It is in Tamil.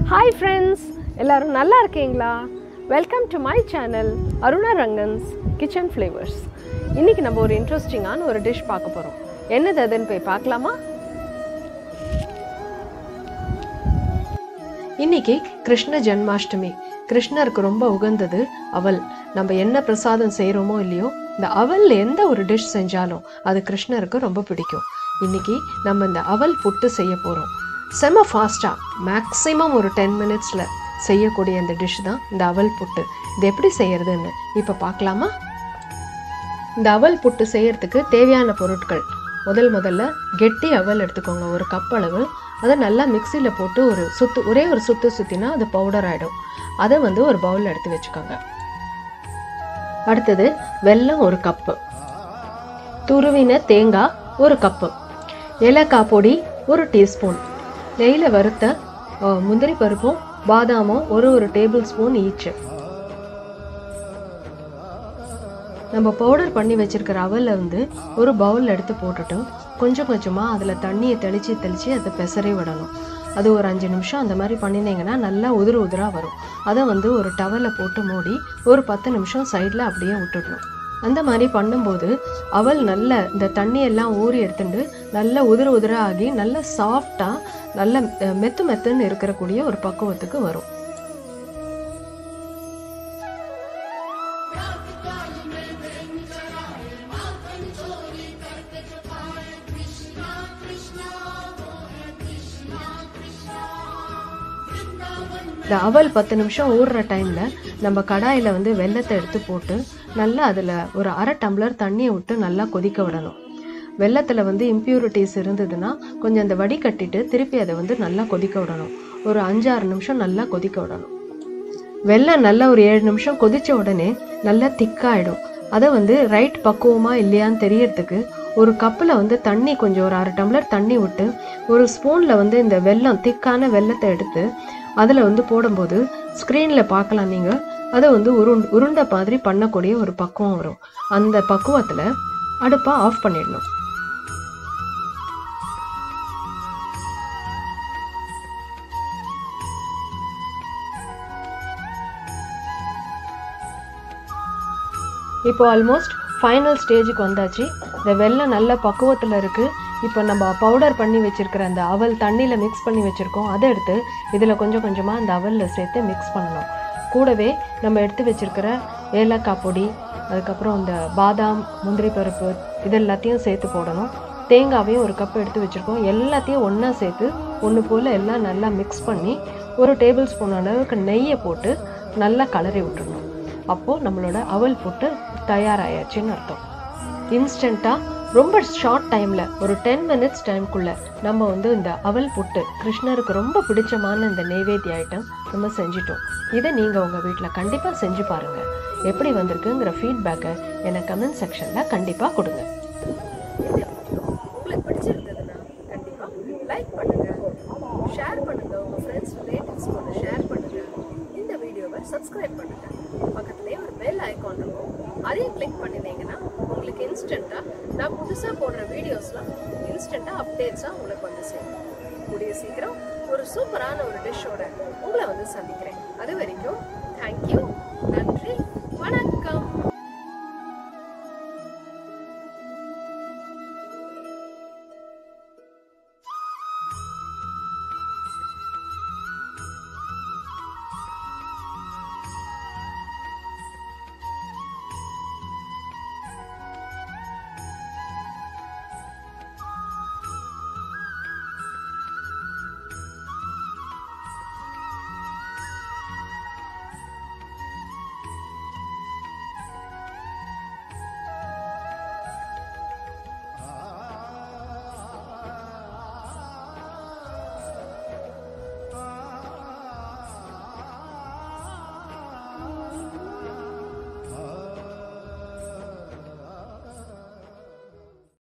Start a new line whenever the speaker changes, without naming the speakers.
ஹாய் ஃப்ரெண்ட்ஸ் எல்லாரும் நல்லா இருக்கீங்களா welcome to my channel Aruna Rangan's kitchen flavours இன்றைக்கி நம்ம ஒரு இன்ட்ரெஸ்டிங்கான ஒரு டிஷ் பார்க்க போகிறோம் என்னது அதுன்னு போய் பார்க்கலாமா இன்னைக்கு கிருஷ்ண ஜென்மாஷ்டமி கிருஷ்ணருக்கு ரொம்ப உகந்தது அவல் நம்ம என்ன பிரசாதம் செய்கிறோமோ இல்லையோ இந்த அவல்ல எந்த ஒரு டிஷ் செஞ்சாலும் அது கிருஷ்ணருக்கு ரொம்ப பிடிக்கும் இன்னைக்கு நம்ம இந்த அவல் புட்டு செய்ய போகிறோம் செம ஃபாஸ்ட்டாக மேக்ஸிமம் ஒரு டென் மினிட்ஸில் செய்யக்கூடிய இந்த டிஷ் தான் இந்த அவல் புட்டு இது எப்படி செய்யறதுன்னு இப்போ பார்க்கலாமா இந்த அவல் புட்டு செய்யறதுக்கு தேவையான பொருட்கள் முதல் முதல்ல கெட்டி அவல் எடுத்துக்கோங்க ஒரு கப் அளவு அதை நல்லா மிக்சியில் போட்டு ஒரு சுத்து ஒரே ஒரு சுத்து சுற்றினா அது பவுடர் ஆகிடும் அதை வந்து ஒரு பவுலில் எடுத்து வச்சுக்கோங்க அடுத்தது வெல்லம் ஒரு கப்பு துருவின தேங்காய் ஒரு கப்பு ஏலக்காய் பொடி ஒரு டீஸ்பூன் நெய்யில் வறுத்த அஹ், முந்திரி பருப்பும் பாதாமும் ஒரு ஒரு டேபிள் ஸ்பூன் ஈச்சு நம்ம பவுடர் பண்ணி வச்சிருக்கிற அவலை வந்து ஒரு பவுல் எடுத்து போட்டுட்டு கொஞ்சம் கொஞ்சமாக அதில் தண்ணியை தெளித்து தெளித்து அதை பெசரி விடணும் அது ஒரு அஞ்சு நிமிஷம் அந்த மாதிரி பண்ணினீங்கன்னா நல்லா உதிர உதிராக வரும் அதை வந்து ஒரு டவலை போட்டு மூடி ஒரு பத்து நிமிஷம் சைடில் அப்படியே விட்டுடணும் அந்த மாதிரி பண்ணும்போது அவல் நல்ல இந்த தண்ணியெல்லாம் ஊறி எடுத்துட்டு நல்ல உதிர உதிர ஆகி நல்ல சாஃப்டாக நல்ல அஹ், மெத்து மெத்துன்னு இருக்கக்கூடிய ஒரு பக்குவத்துக்கு வரும் இந்த அவல் பத்து நிமிஷம் ஊறுற டைமில் நம்ம கடாயில் வந்து வெல்லத்தை எடுத்து போட்டு நல்லா அதில் ஒரு அரை டம்ளர் தண்ணியை விட்டு நல்லா கொதிக்க விடணும் வெல்லத்தில் வந்து இம்ப்யூரிட்டிஸ் இருந்ததுன்னா கொஞ்சம் அந்த வடிகட்டிட்டு திருப்பி அதை வந்து நல்லா கொதிக்க விடணும் ஒரு அஞ்சாறு நிமிஷம் நல்லா கொதிக்க விடணும் வெல்லம் நல்லா ஒரு ஏழு நிமிஷம் கொதிச்ச உடனே நல்லா திக்காயிடும் அதை வந்து ரைட் பக்குவமா இல்லையான்னு தெரியறதுக்கு ஒரு கப்பில் வந்து தண்ணி கொஞ்சம் ஒரு அரை டம்ளர் தண்ணி விட்டு ஒரு ஸ்பூனில் வந்து இந்த வெல்லம் திக்கான வெல்லத்தை எடுத்து அதில் வந்து போடும்போது ஸ்க்ரீனில் பார்க்கலாம் நீங்கள் அதை வந்து உருண் உருண்டை மாதிரி பண்ணக்கூடிய ஒரு பக்குவம் வரும் அந்த பக்குவத்தில் அடுப்பை ஆஃப் பண்ணிடணும் இப்போ ஆல்மோஸ்ட் ஃபைனல் ஸ்டேஜுக்கு வந்தாச்சு இந்த வெல்லம் நல்ல பக்குவத்தில் இருக்குது இப்போ நம்ம பவுடர் பண்ணி வச்சிருக்கிற அந்த அவல் தண்ணியில் மிக்ஸ் பண்ணி வச்சுருக்கோம் அதை எடுத்து இதில் கொஞ்சம் கொஞ்சமாக அந்த அவலில் சேர்த்து மிக்ஸ் பண்ணணும் கூடவே நம்ம எடுத்து வச்சிருக்கிற ஏலக்காய் பொடி அதுக்கப்புறம் இந்த பாதாம் முந்திரி பருப்பு இது எல்லாத்தையும் சேர்த்து போடணும் தேங்காவையும் ஒரு கப் எடுத்து வச்சுருக்கோம் எல்லாத்தையும் ஒன்றா சேர்த்து ஒன்று போல் எல்லாம் நல்லா மிக்ஸ் பண்ணி ஒரு டேபிள் ஸ்பூன் அளவுக்கு நெய்யை போட்டு நல்லா கலரி விட்டுறணும் அப்போது நம்மளோட அவல் புட்டு தயாராயாச்சுன்னு அர்த்தம் இன்ஸ்டண்ட்டாக ரொம்ப ஷார்ட் டைமில் ஒரு டென் மினிட்ஸ் டைம்குள்ளே நம்ம வந்து இந்த அவல் புட்டு கிருஷ்ணருக்கு ரொம்ப பிடிச்சமான இந்த நெய்வேத்திய ஐட்டம் நம்ம செஞ்சிட்டோம் இதை நீங்கள் உங்கள் வீட்டில் கண்டிப்பாக செஞ்சு பாருங்கள் எப்படி வந்திருக்குங்கிற ஃபீட்பேக்கை எனக்கு கமெண்ட் செக்ஷனில் கண்டிப்பாக கொடுங்க உங்களுக்கு பிடிச்சிருந்ததுன்னா கண்டிப்பாக லைக் பண்ணுங்கள் ஷேர் பண்ணுங்கள் உங்கள் ஃப்ரெண்ட்ஸ் ரிலேட்டிவ்ஸ் கூட ஷேர் பண்ணுங்கள் இந்த வீடியோவை சப்ஸ்கிரைப் பண்ணுங்கள் பக்கத்துலேயே ஒரு பெல் ஐகான் இருக்கும் அதையும் கிளிக் பண்ணினீங்கன்னா உங்களுக்கு இன்ஸ்டண்ட்டாக நான் புதுசாக போடுற வீடியோஸ்லாம் இன்ஸ்டண்ட்டாக அப்டேட்ஸாக உங்களுக்கு வந்து சேரும் கூடிய சீக்கிரம் ஒரு சூப்பரான ஒரு டிஷ்ஷோட உங்களை வந்து சந்திக்கிறேன் அது வரைக்கும் தேங்க்யூ